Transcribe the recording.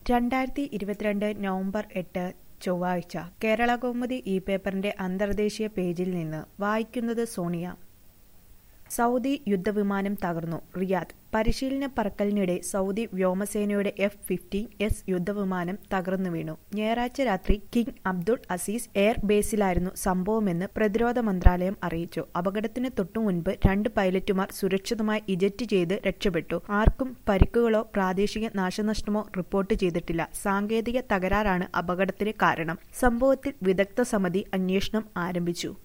രണ്ടായിരത്തി ഇരുപത്തിരണ്ട് നവംബർ എട്ട് ചൊവ്വാഴ്ച കേരള കൗമുദി ഈ പേപ്പറിന്റെ അന്തർദേശീയ പേജിൽ നിന്ന് വായിക്കുന്നത് സോണിയ സൗദി യുദ്ധവിമാനം തകർന്നു റിയാദ് പരിശീലന പറക്കലിനിടെ സൗദി വ്യോമസേനയുടെ എഫ് ഫിഫ്റ്റീൻ എസ് യുദ്ധവിമാനം തകർന്നു വീണു ഞായറാഴ്ച രാത്രി കിങ് അബ്ദുൾ അസീസ് എയർ ബേസിലായിരുന്നു സംഭവമെന്ന് പ്രതിരോധ മന്ത്രാലയം അറിയിച്ചു അപകടത്തിന് തൊട്ടുമുൻപ് രണ്ട് പൈലറ്റുമാർ സുരക്ഷിതമായി ഇജറ്റ് ചെയ്ത് രക്ഷപ്പെട്ടു ആർക്കും പരിക്കുകളോ പ്രാദേശിക നാശനഷ്ടമോ റിപ്പോർട്ട് ചെയ്തിട്ടില്ല സാങ്കേതിക തകരാറാണ് അപകടത്തിന് കാരണം സംഭവത്തിൽ വിദഗ്ധ സമിതി അന്വേഷണം ആരംഭിച്ചു